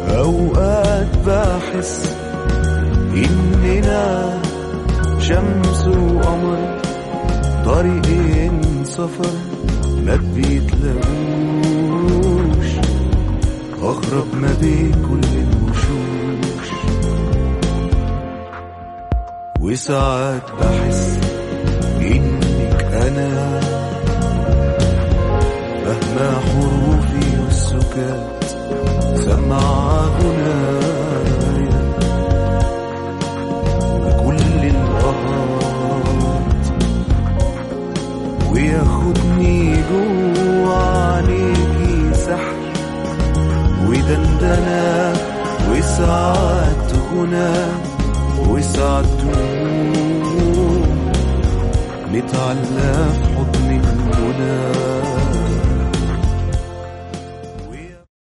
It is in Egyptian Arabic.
أوقات بحس إننا شمس وقمر طريقين سفر ما بيتلاقوش أغرب ما بين كل الوشوش وساعات بحس إنك أنا فاهمة حروفي والسكات سمع غنايا بكل الأهات وياخدني جوا عليكي سحر ودندنة وساعات غنى وساعات دموع نتعلق في حضن المنى